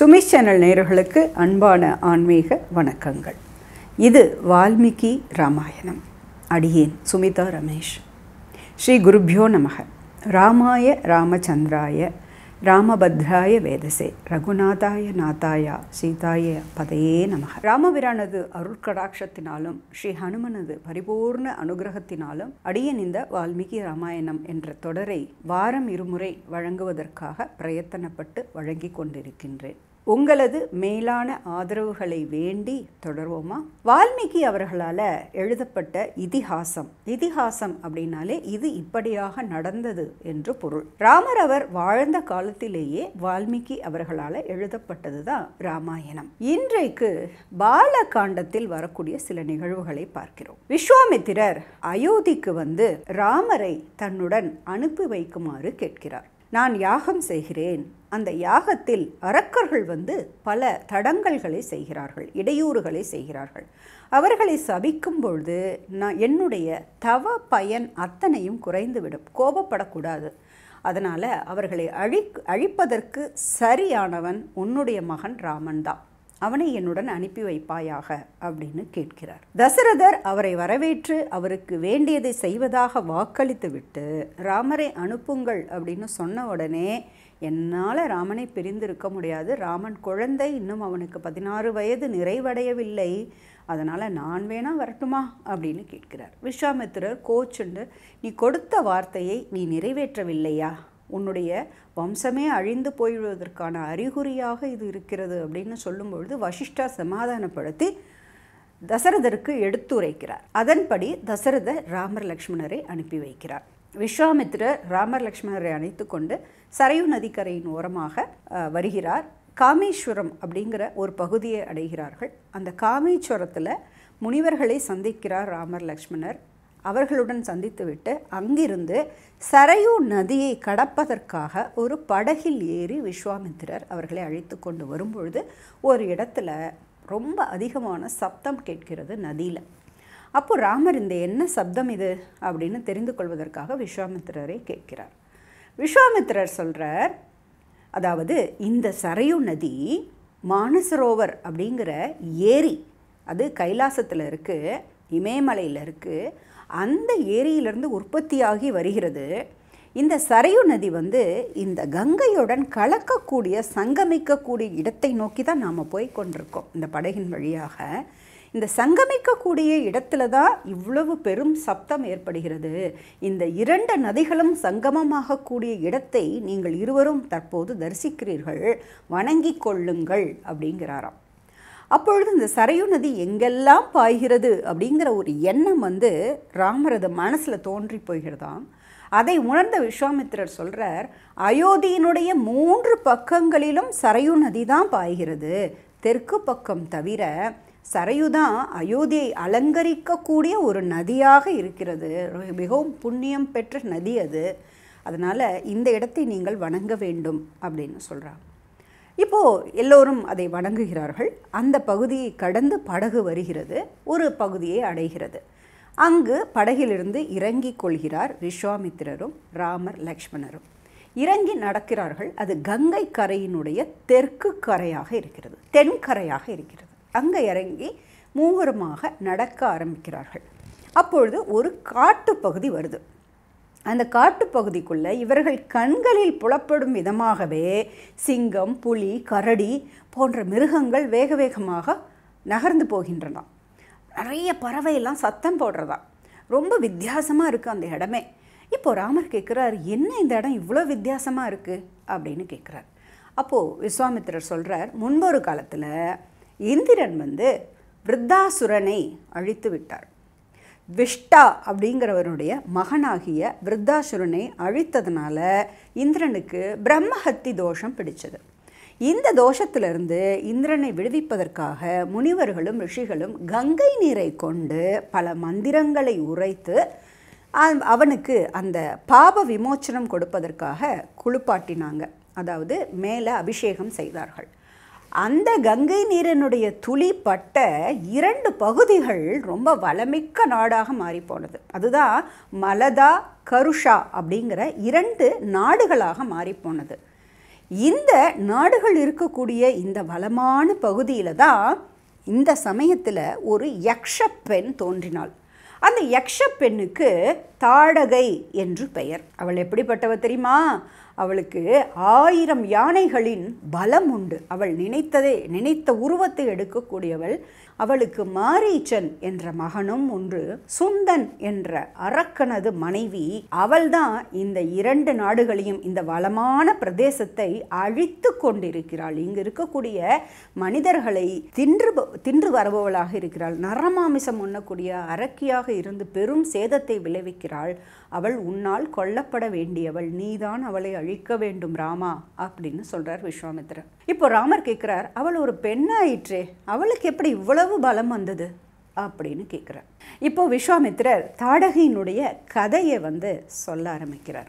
சுமிஷ் channel நேயர்களுக்கு அன்பான ஆன்மீக வணக்கங்கள் இது வால்மீகி ராமாயணம் அடியேன் சுமிதா ரமேஷ் ஸ்ரீ குருப்பியோ நமக ராமாய ராமச்சந்திராய ராமபத்ராய வேதசே ரகுநாதாய நாதாய சீதாய பதையே நமக ராமபிரானது அருட்கடாட்சத்தினாலும் ஸ்ரீ ஹனுமனது பரிபூர்ண அனுகிரகத்தினாலும் அடியேன் இந்த வால்மீகி ராமாயணம் என்ற தொடரை வாரம் இருமுறை வழங்குவதற்காக பிரயத்தனப்பட்டு வழங்கிக் கொண்டிருக்கின்றேன் உங்களது மேலான ஆதரவுகளை வேண்டி தொடர்வோமா வால்மீகி அவர்களால் எழுதப்பட்ட இதிகாசம் இதிகாசம் அப்படின்னாலே இது இப்படியாக நடந்தது என்று பொருள் ராமர் அவர் வாழ்ந்த காலத்திலேயே வால்மீகி அவர்களால் எழுதப்பட்டது தான் ராமாயணம் இன்றைக்கு பாலகாண்டத்தில் வரக்கூடிய சில நிகழ்வுகளை பார்க்கிறோம் விஸ்வாமித்திரர் அயோத்திக்கு வந்து ராமரை தன்னுடன் அனுப்பி வைக்குமாறு கேட்கிறார் நான் யாகம் செய்கிறேன் அந்த யாகத்தில் அரக்கர்கள் வந்து பல தடங்கல்களை செய்கிறார்கள் இடையூறுகளை செய்கிறார்கள் அவர்களை சபிக்கும் பொழுது நான் என்னுடைய தவ பயன் அத்தனையும் குறைந்துவிடும் கோபப்படக்கூடாது அதனால் அவர்களை அழி அழிப்பதற்கு சரியானவன் உன்னுடைய மகன் ராமன் தான் அவனை என்னுடன் அனுப்பி வைப்பாயாக அப்படின்னு கேட்கிறார் தசரதர் அவரை வரவேற்று அவருக்கு வேண்டியதை செய்வதாக வாக்களித்து விட்டு ராமரை அனுப்புங்கள் அப்படின்னு சொன்ன உடனே என்னால் ராமனை பிரிந்திருக்க முடியாது ராமன் குழந்தை இன்னும் அவனுக்கு பதினாறு வயது நிறைவடையவில்லை அதனால் நான் வேணா வரட்டுமா அப்படின்னு கேட்கிறார் விஸ்வாமித்திரர் கோச்சுண்டு நீ கொடுத்த வார்த்தையை நீ நிறைவேற்றவில்லையா உன்னுடைய வம்சமே அழிந்து போய்விடுவதற்கான அறிகுறியாக இது இருக்கிறது அப்படின்னு சொல்லும்பொழுது வசிஷ்டா சமாதானப்படுத்தி தசரதருக்கு எடுத்துரைக்கிறார் அதன்படி தசரதர் ராமர் லக்ஷ்மணரை அனுப்பி வைக்கிறார் விஸ்வாமித்திரர் ராமர் லக்ஷ்மணரை அணைத்து கொண்டு சரையு நதிக்கரையின் ஓரமாக வருகிறார் காமேஸ்வரம் அப்படிங்கிற ஒரு பகுதியை அடைகிறார்கள் அந்த காமேஸ்வரத்தில் முனிவர்களை சந்திக்கிறார் ராமர் லக்ஷ்மணர் அவர்களுடன் சந்தித்துவிட்டு அங்கிருந்து சரையு நதியை கடப்பதற்காக ஒரு படகில் ஏறி விஸ்வாமித்திரர் அவர்களை அழைத்து கொண்டு வரும்பொழுது ஒரு இடத்துல ரொம்ப அதிகமான சப்தம் கேட்கிறது நதியில் அப்போ ராமர் இந்த என்ன சப்தம் இது அப்படின்னு தெரிந்து கொள்வதற்காக விஸ்வாமித்திரரை கேட்கிறார் விஸ்வாமித்திரர் சொல்கிறார் அதாவது இந்த சரையு நதி மானசரோவர் அப்படிங்கிற ஏரி அது கைலாசத்தில் இருக்குது இமயமலையில் இருக்குது அந்த ஏரியிலிருந்து உற்பத்தியாகி வருகிறது இந்த சரையு நதி வந்து இந்த கங்கையுடன் கலக்கக்கூடிய சங்கமிக்கக்கூடிய இடத்தை நோக்கி தான் நாம் போய் கொண்டிருக்கோம் இந்த படகின் வழியாக இந்த சங்கமிக்கக்கூடிய இடத்துல தான் இவ்வளவு பெரும் சப்தம் ஏற்படுகிறது இந்த இரண்டு நதிகளும் சங்கமமாகக்கூடிய இடத்தை நீங்கள் இருவரும் தற்போது தரிசிக்கிறீர்கள் வணங்கி கொள்ளுங்கள் அப்படிங்கிறாராம் அப்பொழுது இந்த சரையு நதி எங்கெல்லாம் பாய்கிறது அப்படிங்கிற ஒரு எண்ணம் வந்து ராமரது மனசில் தோன்றி போகிறதாம் அதை உணர்ந்த விஸ்வாமித்திரர் சொல்கிறார் அயோத்தியினுடைய மூன்று பக்கங்களிலும் சரையு நதி தான் பாய்கிறது தெற்கு பக்கம் தவிர சரையு தான் அயோத்தியை அலங்கரிக்கக்கூடிய ஒரு நதியாக இருக்கிறது மிகவும் புண்ணியம் பெற்ற நதி அது அதனால் இந்த இடத்தை நீங்கள் வணங்க வேண்டும் அப்படின்னு சொல்கிறாங்க இப்போது எல்லோரும் அதை வணங்குகிறார்கள் அந்த பகுதியை கடந்து படகு வருகிறது ஒரு பகுதியை அடைகிறது அங்கு படகிலிருந்து இறங்கி கொள்கிறார் விஸ்வாமித்திரரும் ராமர் லக்ஷ்மணரும் இறங்கி நடக்கிறார்கள் அது கங்கை கரையினுடைய தெற்கு கரையாக இருக்கிறது தென்கரையாக இருக்கிறது அங்கே இறங்கி மூவருமாக நடக்க ஆரம்பிக்கிறார்கள் அப்பொழுது ஒரு காட்டு பகுதி வருது அந்த காட்டுப்பகுதிக்குள்ளே இவர்கள் கண்களில் புலப்படும் விதமாகவே சிங்கம் புலி கரடி போன்ற மிருகங்கள் வேக வேகமாக நகர்ந்து போகின்றன நிறைய பறவையெல்லாம் சத்தம் போடுறதா ரொம்ப வித்தியாசமாக இருக்குது அந்த இடமே இப்போ ராமர் கேட்குறார் என்ன இந்த இடம் இவ்வளோ வித்தியாசமாக இருக்குது அப்படின்னு கேட்குறார் அப்போது விஸ்வாமித்திரர் சொல்கிறார் முன்பொரு காலத்தில் இந்திரன் வந்து விருத்தாசுரனை அழித்து விட்டார் விஷ்டா அப்படிங்கிறவருடைய மகனாகிய விருத்தாசுரனை அழித்ததுனால இந்திரனுக்கு பிரம்மஹத்தி தோஷம் பிடிச்சது இந்த தோஷத்திலிருந்து இந்திரனை விடுவிப்பதற்காக முனிவர்களும் ரிஷிகளும் கங்கை நீரை கொண்டு பல மந்திரங்களை உரைத்து அவனுக்கு அந்த பாப விமோச்சனம் கொடுப்பதற்காக குளிப்பாட்டினாங்க அதாவது மேலே அபிஷேகம் செய்தார்கள் அந்த கங்கை நீரினுடைய துளி பட்ட இரண்டு பகுதிகள் ரொம்ப வளமிக்க நாடாக மாறிப்போனது அதுதான் மலதா கருஷா அப்படிங்கிற இரண்டு நாடுகளாக மாறிப்போனது இந்த நாடுகள் இருக்கக்கூடிய இந்த வளமான பகுதியில் தான் இந்த சமயத்தில் ஒரு யக்ஷ பெண் தோன்றினாள் அந்த யக்ஷ பெண்ணுக்கு தாடகை என்று பெயர் அவள் எப்படிப்பட்டவ தெரியுமா அவளுக்கு ஆயிரம் யானைகளின் பலம் உண்டு அவள் நினைத்ததே நினைத்த உருவத்தை எடுக்கக்கூடியவள் அவளுக்கு மாரீச்சன் என்ற மகனும் ஒன்று சுந்தன் என்ற அரக்கனது மனைவி அவள்தான் இந்த இரண்டு நாடுகளையும் இந்த வளமான பிரதேசத்தை அழித்து கொண்டிருக்கிறாள் இங்கு இருக்கக்கூடிய மனிதர்களை தின்று தின்று வருபவளாக இருக்கிறாள் நரமாமிசம் உண்ணக்கூடிய அரக்கியாக இருந்து பெரும் சேதத்தை விளைவிக்கிறாள் அவள் உன்னால் கொல்லப்பட வேண்டியவள் நீதான் அவளை அழிக்க வேண்டும் ராமா அப்படின்னு சொல்றார் விஸ்வாமித்திரர் இப்போ ராமர் கேட்கிறார் அவள் ஒரு பெண்ணாயிற்றே அவளுக்கு எப்படி இவ்வளவு பலம் வந்தது அப்படின்னு கேட்குறார் இப்போ விஸ்வாமித்திரர் தாடகையினுடைய கதையை வந்து சொல்ல ஆரம்பிக்கிறார்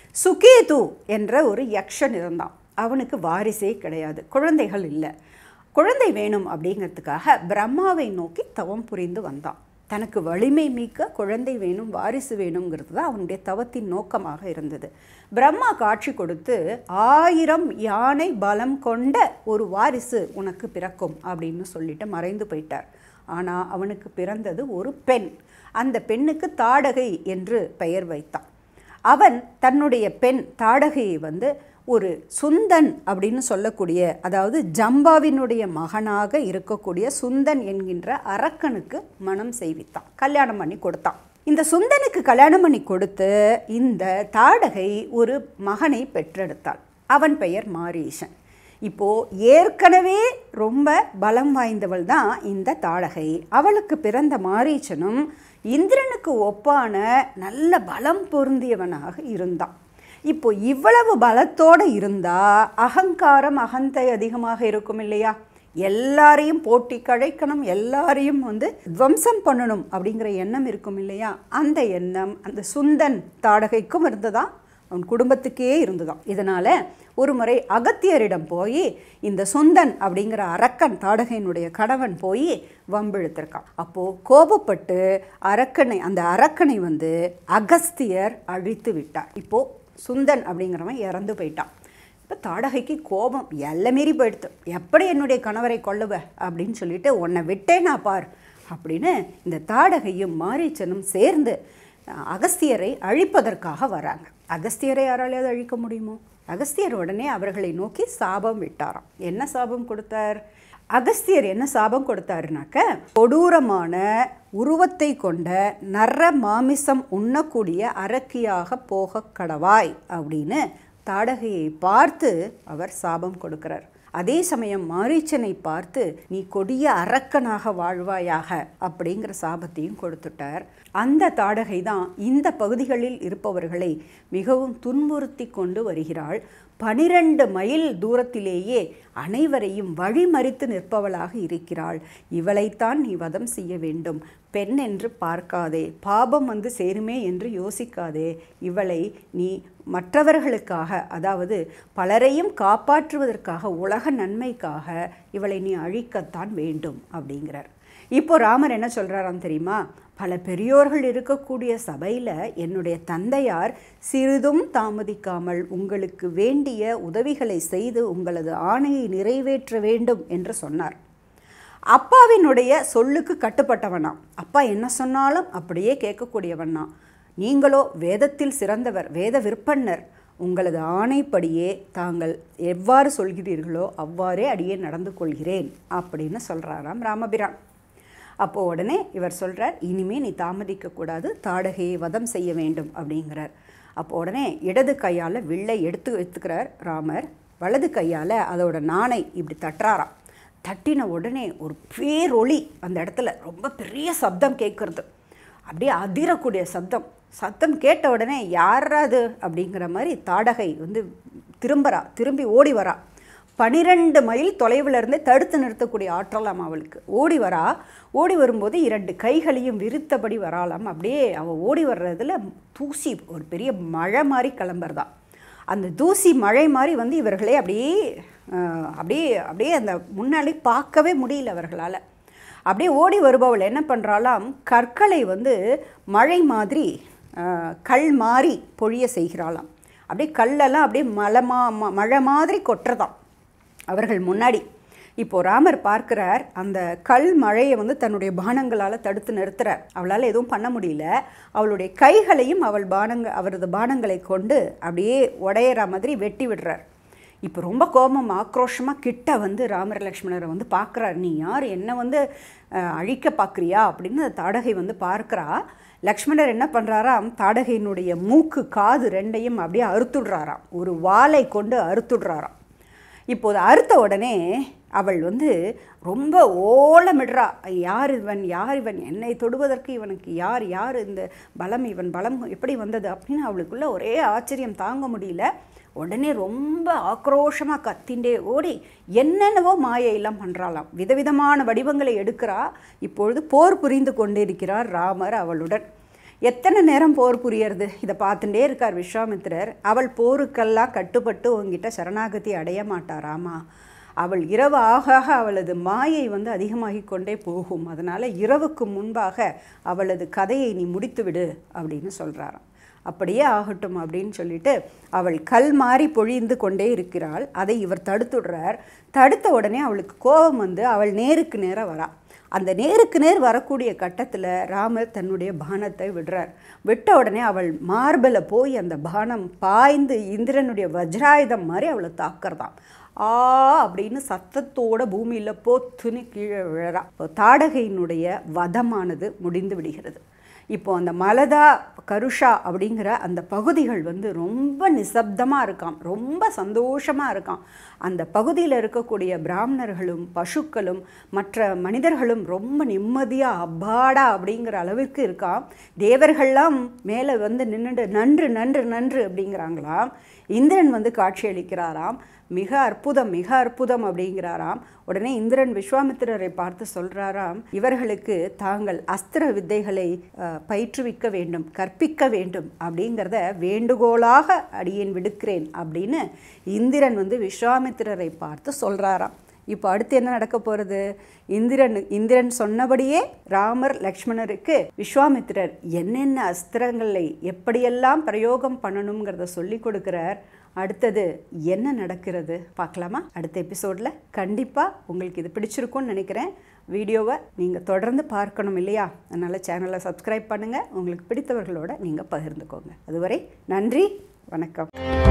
சுகேது என்ற ஒரு யக்ஷன் இருந்தான் அவனுக்கு வாரிசே கிடையாது குழந்தைகள் இல்லை குழந்தை வேணும் அப்படிங்கிறதுக்காக பிரம்மாவை நோக்கி தவம் புரிந்து வந்தான் தனக்கு வலிமை மிக்க குழந்தை வேணும் வாரிசு வேணுங்கிறது தான் அவனுடைய தவத்தின் நோக்கமாக இருந்தது பிரம்மா காட்சி கொடுத்து ஆயிரம் யானை பலம் கொண்ட ஒரு வாரிசு உனக்கு பிறக்கும் அப்படின்னு சொல்லிட்டு மறைந்து போயிட்டார் ஆனால் அவனுக்கு பிறந்தது ஒரு பெண் அந்த பெண்ணுக்கு தாடகை என்று பெயர் வைத்தான் அவன் தன்னுடைய பெண் தாடகையை வந்து ஒரு சுந்தன் அப்படின்னு சொல்லக்கூடிய அதாவது ஜம்பாவினுடைய மகனாக இருக்கக்கூடிய சுந்தன் என்கின்ற அரக்கனுக்கு மனம் செய்வித்தான் கல்யாணம் பண்ணி கொடுத்தான் இந்த சுந்தனுக்கு கல்யாணம் பண்ணி கொடுத்து இந்த தாடகை ஒரு மகனை பெற்றெடுத்தாள் அவன் பெயர் மாரீசன் இப்போ ஏற்கனவே ரொம்ப பலம் வாய்ந்தவள் தான் இந்த தாடகை அவளுக்கு பிறந்த மாரீச்சனும் இந்திரனுக்கு ஒப்பான நல்ல பலம் பொருந்தியவனாக இருந்தான் இப்போ இவ்வளவு பலத்தோடு இருந்தால் அகங்காரம் அகந்தை அதிகமாக இருக்கும் இல்லையா எல்லாரையும் போட்டி கழைக்கணும் எல்லாரையும் வந்து துவம்சம் பண்ணணும் அப்படிங்கிற எண்ணம் இருக்கும் இல்லையா அந்த எண்ணம் அந்த சுந்தன் தாடகைக்கும் இருந்ததா அவன் குடும்பத்துக்கே இருந்துதான் இதனால் ஒரு முறை அகத்தியரிடம் போய் இந்த சுந்தன் அப்படிங்கிற அரக்கன் தாடகையினுடைய கணவன் போய் வம்பிழுத்திருக்கான் அப்போது கோபப்பட்டு அரக்கனை அந்த அரக்கனை வந்து அகஸ்தியர் அழித்து விட்டார் இப்போது சுந்தன் அப்படிங்கிறவன் இறந்து போயிட்டான் இப்போ தாடகைக்கு கோபம் எல்லை மீறி போயிடுத்து எப்படி என்னுடைய கணவரை கொல்லுவ அப்படின்னு சொல்லிட்டு உன்னை விட்டேனா பார் அப்படின்னு இந்த தாடகையும் மாரீச்சனும் சேர்ந்து அகஸ்தியரை அழிப்பதற்காக வராங்க அகஸ்தியரை யாராலையாவது அழிக்க முடியுமோ அகஸ்தியர் உடனே அவர்களை நோக்கி சாபம் விட்டாராம் என்ன சாபம் கொடுத்தார் அகஸ்தியர் என்ன சாபம் கொடுத்தாருனாக்க கொடூரமான உருவத்தை கொண்ட நர மாமிசம் உண்ணக்கூடிய அரக்கியாக போக கடவாய் அப்படின்னு தாடகையை பார்த்து அவர் சாபம் கொடுக்கிறார் அதே சமயம் மாரீச்சனை பார்த்து நீ கொடிய அரக்கனாக வாழ்வாயாக அப்படிங்கிற சாபத்தையும் கொடுத்துட்டார் அந்த தாடகை தான் இந்த பகுதிகளில் இருப்பவர்களை மிகவும் துன்புறுத்தி கொண்டு வருகிறாள் பனிரெண்டு மைல் தூரத்திலேயே அனைவரையும் வழிமறித்து நிற்பவளாக இருக்கிறாள் இவளைத்தான் நீ வதம் செய்ய வேண்டும் பெண் என்று பார்க்காதே பாபம் வந்து சேருமே என்று யோசிக்காதே இவளை நீ மற்றவர்களுக்காக அதாவது பலரையும் காப்பாற்றுவதற்காக உலக நன்மைக்காக இவளை நீ அழிக்கத்தான் வேண்டும் அப்படிங்கிறார் இப்போ ராமர் என்ன சொல்கிறாராம் தெரியுமா பல பெரியோர்கள் இருக்கக்கூடிய சபையில் என்னுடைய தந்தையார் சிறிதும் தாமதிக்காமல் உங்களுக்கு வேண்டிய உதவிகளை செய்து உங்களது ஆணையை நிறைவேற்ற வேண்டும் என்று சொன்னார் அப்பாவினுடைய சொல்லுக்கு கட்டுப்பட்டவனாம் அப்பா என்ன சொன்னாலும் அப்படியே கேட்கக்கூடியவனா நீங்களோ வேதத்தில் சிறந்தவர் வேத விற்பன்னர் உங்களது ஆணைப்படியே தாங்கள் எவ்வாறு சொல்கிறீர்களோ அவ்வாறே அடியே நடந்து கொள்கிறேன் அப்படின்னு சொல்கிறாராம் ராமபிரான் அப்போ உடனே இவர் சொல்கிறார் இனிமே நீ தாமதிக்கக்கூடாது தாடகையை வதம் செய்ய வேண்டும் அப்படிங்கிறார் அப்போ உடனே இடது கையால் வில்லை எடுத்து எடுத்துக்கிறார் ராமர் வலது கையால் அதோட நாணை இப்படி தட்டுறாராம் தட்டின உடனே ஒரு பேரொளி அந்த இடத்துல ரொம்ப பெரிய சப்தம் கேட்குறது அப்படியே அதிரக்கூடிய சப்தம் சத்தம் கேட்ட உடனே யாராது அப்படிங்கிற மாதிரி தாடகை வந்து திரும்புறா திரும்பி ஓடி வரா பனிரெண்டு மைல் தொலைவில் இருந்து தடுத்து நிறுத்தக்கூடிய ஆற்றலாம் அவளுக்கு ஓடி வரா ஓடி வரும்போது இரண்டு கைகளையும் விரித்தபடி வராலாம் அப்படியே அவள் ஓடி வர்றதுல தூசி ஒரு பெரிய மழை மாதிரி கிளம்புறதா அந்த தூசி மழை மாதிரி வந்து இவர்களே அப்படியே அப்படியே அப்படியே அந்த முன்னாடி பார்க்கவே முடியல அவர்களால் அப்படியே ஓடி வருபவள் என்ன பண்ணுறாளாம் கற்களை வந்து மழை மாதிரி கல் மாறி பொழிய செய்கிறாளாம் அப்படியே கல்லெல்லாம் அப்படியே மலை மா ம- மழை மாதிரி கொட்டுறதாம் அவர்கள் முன்னாடி இப்போ ராமர் பார்க்கிறார் அந்த கல் மழையை வந்து தன்னுடைய பானங்களால் தடுத்து நிறுத்துறார் அவளால் எதுவும் பண்ண முடியல அவளுடைய கைகளையும் அவள் பானங்க அவரது பானங்களை கொண்டு அப்படியே உடையிற மாதிரி வெட்டி விடுறார் இப்போ ரொம்ப கோபம் ஆக்ரோஷமாக கிட்ட வந்து ராமர் லக்ஷ்மணரை வந்து பார்க்குறார் நீ யார் என்ன வந்து அஹ், அழிக்க பார்க்குறியா அப்படின்னு அந்த தாடகை வந்து பார்க்குறா லக்ஷ்மணர் என்ன பண்ணுறாராம் தாடகையினுடைய மூக்கு காது ரெண்டையும் அப்படியே அறுத்துடுறாராம் ஒரு வாளை கொண்டு அறுத்துடுறாராம் இப்போது அறுத்த உடனே அவள் வந்து ரொம்ப ஓலமிடுறா யார் இவன் யார் இவன் என்னை தொடுவதற்கு இவனுக்கு யார் யார் இந்த பலம் இவன் பலம் எப்படி வந்தது அப்படின்னு அவளுக்குள்ள ஒரே ஆச்சரியம் தாங்க முடியல உடனே ரொம்ப ஆக்ரோஷமாக கத்திண்டே ஓடி என்னென்னவோ மாயையெல்லாம் பண்ணுறாளாம் விதவிதமான வடிவங்களை எடுக்கிறா இப்பொழுது போர் புரிந்து கொண்டிருக்கிறார் ராமர் அவளுடன் எத்தனை நேரம் போர் புரியறது இதை பார்த்துட்டே இருக்கார் விஸ்வாமித்திரர் அவள் போருக்கெல்லாம் கட்டுப்பட்டு உங்ககிட்ட சரணாகதி அடைய மாட்டாராமா அவள் இரவு ஆக ஆக அவளது மாயை வந்து அதிகமாகி கொண்டே போகும் அதனால் இரவுக்கு முன்பாக அவளது கதையை நீ முடித்துவிடு அப்படின்னு சொல்கிறாராம் அப்படியே ஆகட்டும் அப்படின்னு சொல்லிட்டு அவள் கல் மாறி பொழிந்து கொண்டே இருக்கிறாள் அதை இவர் தடுத்துடுறார் தடுத்த உடனே அவளுக்கு கோபம் வந்து அவள் நேருக்கு நேராக வரா அந்த நேருக்கு நேர் வரக்கூடிய கட்டத்தில் ராமர் தன்னுடைய பானத்தை விடுறார் விட்ட உடனே அவள் மார்பில் போய் அந்த பானம் பாய்ந்து இந்திரனுடைய வஜ்ராயுதம் மாதிரி அவளை தாக்குறதாம் ஆ அப்படின்னு சத்தத்தோட பூமியில் போத்துன்னு கீழே விழறா இப்போ தாடகையினுடைய வதமானது முடிந்து விடுகிறது இப்போ அந்த மலதா கருஷா அப்படிங்கிற அந்த பகுதிகள் வந்து ரொம்ப நிசப்தமாக இருக்காம் ரொம்ப சந்தோஷமாக இருக்காம் அந்த பகுதியில் இருக்கக்கூடிய பிராமணர்களும் பசுக்களும் மற்ற மனிதர்களும் ரொம்ப நிம்மதியாக அப்பாடா அப்படிங்கிற அளவிற்கு இருக்காம் தேவர்கள்லாம் மேலே வந்து நின்றுட்டு நன்று நன்று நன்று அப்படிங்கிறாங்களாம் இந்திரன் வந்து காட்சியளிக்கிறாராம் மிக அற்புதம் மிக அற்புதம் அப்படிங்கிறாராம் உடனே இந்திரன் விஸ்வாமித்திரரை பார்த்து சொல்றாராம் இவர்களுக்கு தாங்கள் அஸ்திர வித்தைகளை அஹ், பயிற்றுவிக்க வேண்டும் கற்பிக்க வேண்டும் அப்படிங்கிறத வேண்டுகோளாக அடியேன் விடுக்கிறேன் அப்படின்னு இந்திரன் வந்து விஸ்வாமித்திரரை பார்த்து சொல்றாராம் இப்போ அடுத்து என்ன நடக்க போகிறது இந்திரன் இந்திரன் சொன்னபடியே ராமர் லக்ஷ்மணருக்கு விஸ்வாமித்திரர் என்னென்ன அஸ்திரங்களை எப்படியெல்லாம் பிரயோகம் பண்ணணுங்கிறத சொல்லி கொடுக்குறார் அடுத்தது என்ன நடக்கிறது பார்க்கலாமா அடுத்த எபிசோடில் கண்டிப்பாக உங்களுக்கு இது பிடிச்சிருக்கும்னு நினைக்கிறேன் வீடியோவை நீங்கள் தொடர்ந்து பார்க்கணும் இல்லையா அதனால் சேனலை சப்ஸ்கிரைப் பண்ணுங்கள் உங்களுக்கு பிடித்தவர்களோட நீங்கள் பகிர்ந்துக்கோங்க அதுவரை நன்றி வணக்கம்